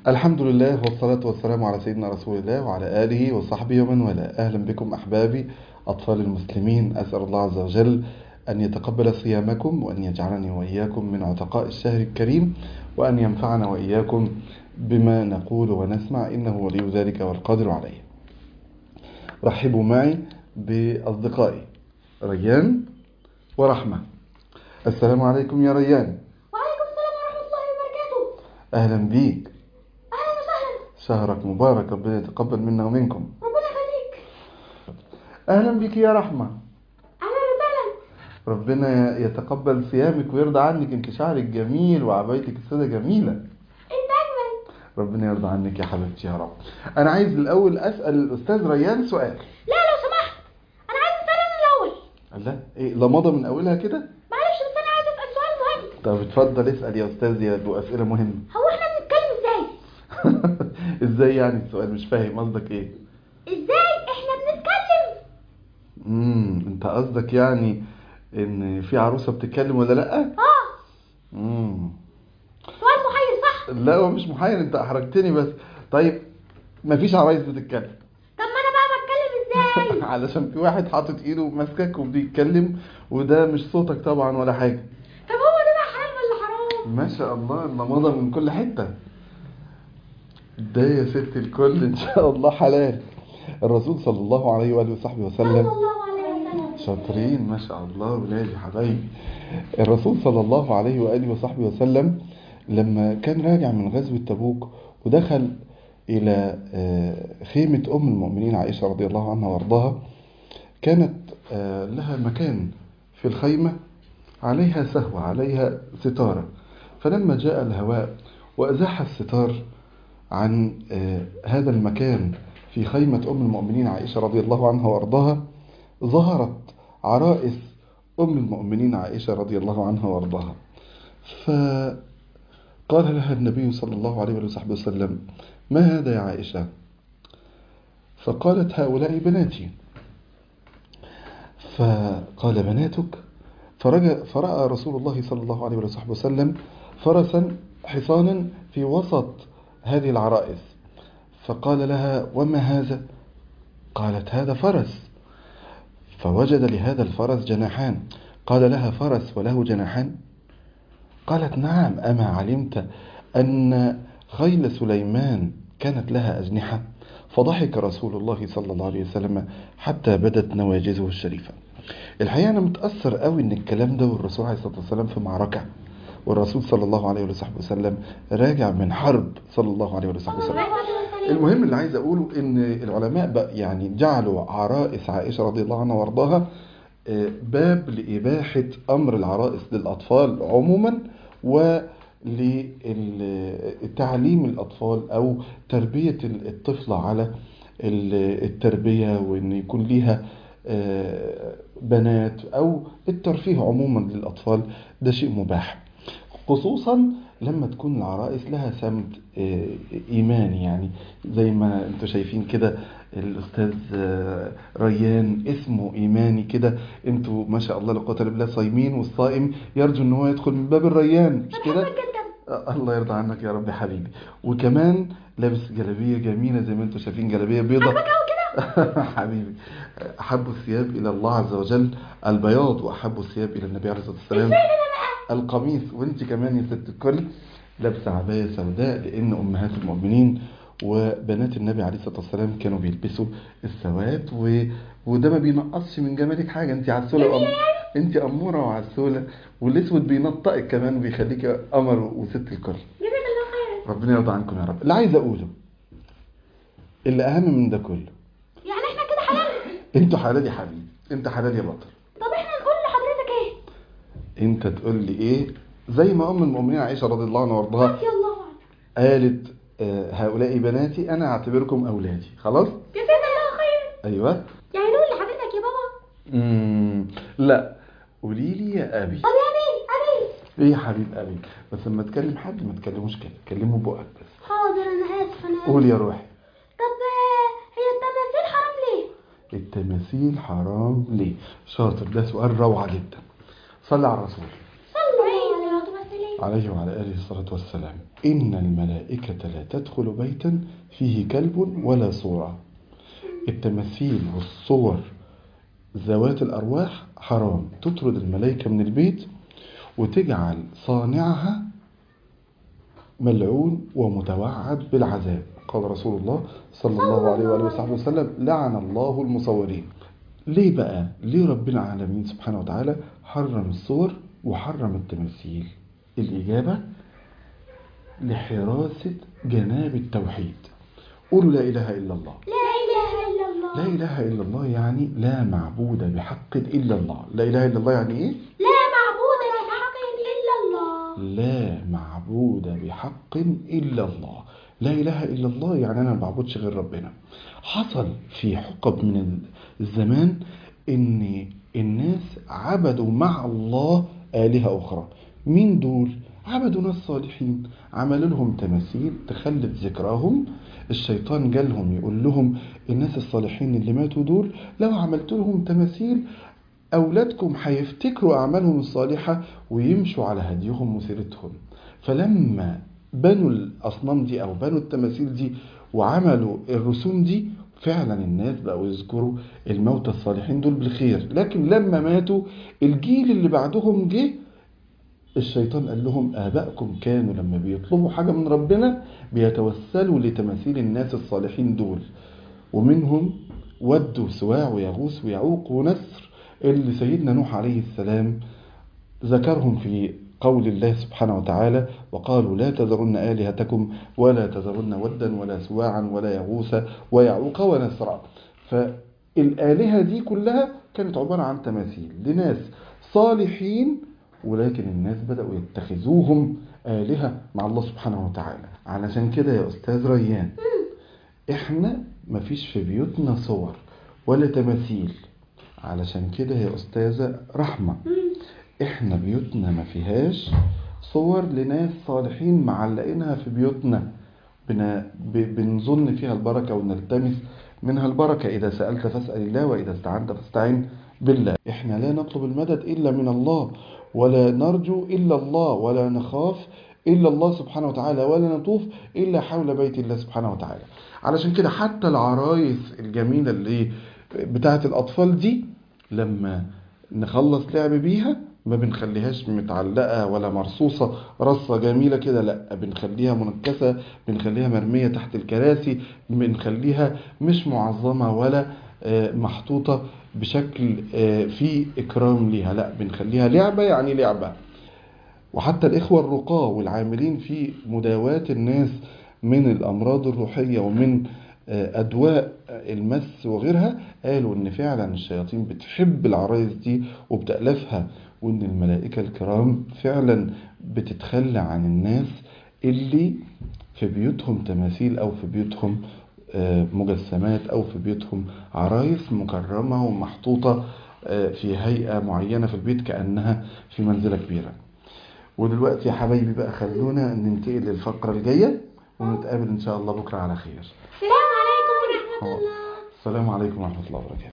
الحمد لله والصلاة والسلام على سيدنا رسول الله وعلى آله وصحبه ومن والاه أهلا بكم أحبابي أطفال المسلمين أسأل الله عز وجل أن يتقبل صيامكم وأن يجعلني وإياكم من عتقاء الشهر الكريم وأن ينفعنا وإياكم بما نقول ونسمع إنه ولي ذلك والقادر عليه رحبوا معي بأصدقائي ريان ورحمة السلام عليكم يا ريان وعليكم السلام ورحمة الله وبركاته أهلا بيك أهلا وسهلا شهرك مبارك ربنا يتقبل منا ومنكم ربنا يخليك أهلا بك يا رحمة أهلا وسهلا ربنا يتقبل صيامك ويرضى عنك انت شعرك جميل وعبايتك السوداء جميلة أنت أجمل ربنا يرضى عنك يا حبيبتي يا رب أنا عايز الأول أسأل الأستاذ ريان سؤال لا لو سمحت أنا عايز أسأل أنا الأول لا إيه لمضة من أولها كده معلش بس أنا عايز أسأل سؤال مهم طب اتفضل اسأل يا أستاذ يا أبو أسئلة مهمة هو إحنا بنتكلم إزاي؟ إزاي يعني السؤال مش فاهم قصدك إيه إزاي إحنا بنتكلم؟ امم انت قصدك يعني ان في عروسة بتتكلم ولا لا آه امم سؤال محير صح؟ لا هو مش محير انت احرجتني بس طيب مفيش عرايس بتتكلم طب ما أنا بقى بتكلم إزاي؟ علشان في واحد حاطط ايده ماسكك وبيتكلم وده مش صوتك طبعا ولا حاجة طب هو ده بقى حلال ولا حرام؟ ما شاء الله النماضة من كل حتة ده يا ست الكل ان شاء الله حلال الرسول صلى الله عليه وآله وصحبه صلى وسلم الله عليه وسلم شاطرين ما شاء الله ولادي حبايبي الرسول صلى الله عليه وآله وصحبه وسلم لما كان راجع من غزوة تبوك ودخل إلى آه، خيمة أم المؤمنين عائشة رضي الله عنها وارضاها كانت آه، لها مكان في الخيمة عليها سهوة عليها ستارة فلما جاء الهواء وأزاح الستار عن آه، هذا المكان في خيمة أم المؤمنين عائشة رضي الله عنها وارضاها ظهرت عرائس أم المؤمنين عائشة رضي الله عنها وارضاها فقال لها النبي صلى الله عليه وصحبه وسلم ما هذا يا عائشة فقالت هؤلاء بناتي فقال بناتك فرجع فرأى رسول الله صلى الله عليه وصحبه وسلم فرسا حصانا في وسط هذه العرائس فقال لها وما هذا قالت هذا فرس فوجد لهذا الفرس جناحان قال لها فرس وله جناحان قالت نعم أما علمت أن خيل سليمان كانت لها أجنحة فضحك رسول الله صلى الله عليه وسلم حتى بدت نواجذه الشريفة الحقيقة أنا متأثر قوي إن الكلام ده والرسول عليه الصلاة والسلام في معركة والرسول صلى الله عليه وصحبه وسلم راجع من حرب صلى الله عليه وصحبه صلى وسلم الله عليه وسلم المهم اللي عايز اقوله ان العلماء بقى يعني جعلوا عرائس عائشه رضي الله عنها وارضاها آه، باب لاباحه امر العرائس للاطفال عموما ولتعليم الاطفال او تربيه الطفله على ال- التربيه وان يكون ليها آه، بنات او الترفيه عموما للاطفال ده شيء مباح خصوصا لما تكون العرائس لها سمت آه، إيماني يعني زي ما انتوا شايفين كده الأستاذ آه، ريان اسمه إيماني كده انتوا ما شاء الله لا قوة إلا بالله صايمين والصائم يرجو ان هو يدخل من باب الريان مش كده؟ بحبك جدا آه، الله يرضى عنك يا رب يا حبيبي وكمان لابس جلابية جميلة زي ما انتوا شايفين جلابية بيضة حبك أوي كده حبيبي أحب الثياب إلى الله عز وجل البياض وأحب الثياب إلى النبي عليه الصلاة والسلام إزاي أنا بقى؟ القميص وانت كمان يا ست الكل لابسه عبايه سوداء لان امهات المؤمنين وبنات النبي عليه الصلاه والسلام كانوا بيلبسوا السواد و... وده ما بينقصش من جمالك حاجه انت عسوله وأم... انت اموره وعسوله والاسود بينطقك كمان وبيخليك قمر وست الكل جزاك الله خيرا ربنا يرضى عنكم يا رب اللي عايز اقوله اللي اهم من ده كله يعني إحنا كده حلال انتوا حلال يا حبيبي انت حلال يا بطل طب إحنا نقول لحضرتك إيه؟ انت تقول لي ايه زي ما ام المؤمنين عائشه رضي الله عنها وارضاها رضي الله عنه قالت آه، هؤلاء بناتي انا اعتبركم اولادي خلاص جزاك الله خيرا ايوه يعني نقول لحضرتك يا بابا مم. لا قولي لي يا ابي طب يا أبي أبي ايه يا حبيب ابي بس لما تكلم حد ما تكلموش كده كلمه بقك بس حاضر أنا آسف أنا آسف قول يا روحي طب آه، هي التماثيل حرام ليه؟ التماثيل حرام ليه شاطر ده سؤال روعة جدا صلي على الرسول صلوا عليه وسلم عليه وعلى آله الصلاة والسلام إن الملائكة لا تدخل بيتا فيه كلب ولا صورة التماثيل والصور ذوات الأرواح حرام تطرد الملائكة من البيت وتجعل صانعها ملعون ومتوعد بالعذاب قال رسول الله صلى الله عليه وآله وصحبه وسلم لعن الله المصورين ليه بقى ليه ربنا العالمين سبحانه وتعالى حرم الصور وحرم التماثيل الإجابة لحراسة جناب التوحيد قولوا لا إله إلا الله لا إله إلا الله لا إله إلا الله يعني لا معبود بحق إلا الله لا إله إلا الله يعني إيه؟ لا معبود بحق إلا الله لا معبود بحق إلا الله لا إله إلا الله يعني أنا ما بعبدش غير ربنا حصل في حقب من الزمان إن الناس عبدوا مع الله آلهة أخرى مين دول؟ عبدوا ناس صالحين عملوا لهم تماثيل تخلد ذكراهم الشيطان جالهم يقول لهم الناس الصالحين اللي ماتوا دول لو عملت لهم تماثيل أولادكم هيفتكروا أعمالهم الصالحة ويمشوا على هديهم وسيرتهم فلما بنوا الأصنام دي أو بنوا التماثيل دي وعملوا الرسوم دي فعلا الناس بقوا يذكروا الموتى الصالحين دول بالخير لكن لما ماتوا الجيل اللي بعدهم جه الشيطان قال لهم آبائكم كانوا لما بيطلبوا حاجة من ربنا بيتوسلوا لتماثيل الناس الصالحين دول ومنهم ود وسواع ويغوث ويعوق ونسر اللي سيدنا نوح عليه السلام ذكرهم في قول الله سبحانه وتعالى وقالوا لا تذرن آلهتكم ولا تذرن ودا ولا سواعا ولا يغوث ويعوق ونسرا فالآلهة دي كلها كانت عبارة عن تماثيل لناس صالحين ولكن الناس بدأوا يتخذوهم آلهة مع الله سبحانه وتعالى علشان كده يا أستاذ ريان إحنا مفيش في بيوتنا صور ولا تماثيل علشان كده يا أستاذة رحمة إحنا بيوتنا ما فيهاش صور لناس صالحين معلقينها في بيوتنا بن... ب... بنظن فيها البركة ونلتمس منها البركة إذا سألت فاسأل الله وإذا استعنت فاستعن بالله إحنا لا نطلب المدد إلا من الله ولا نرجو إلا الله ولا نخاف إلا الله سبحانه وتعالى ولا نطوف إلا حول بيت الله سبحانه وتعالى علشان كده حتى العرايس الجميلة اللي بتاعت الأطفال دي لما نخلص لعب بيها ما بنخليهاش متعلقة ولا مرصوصة رصة جميلة كده لا بنخليها منكسة بنخليها مرمية تحت الكراسي بنخليها مش معظمة ولا محطوطة بشكل فيه إكرام ليها لا بنخليها لعبة يعني لعبة وحتى الإخوة الرقاة والعاملين في مداواة الناس من الأمراض الروحية ومن أدواء المس وغيرها قالوا إن فعلا الشياطين بتحب العرايس دي وبتألفها وإن الملائكة الكرام فعلا بتتخلى عن الناس اللي في بيوتهم تماثيل أو في بيوتهم مجسمات أو في بيوتهم عرايس مكرمة ومحطوطة في هيئة معينة في البيت كأنها في منزلة كبيرة ودلوقتي يا حبايبي بقى خلونا ننتقل للفقرة الجاية ونتقابل إن شاء الله بكرة على خير السلام عليكم ورحمة الله السلام عليكم ورحمة الله وبركاته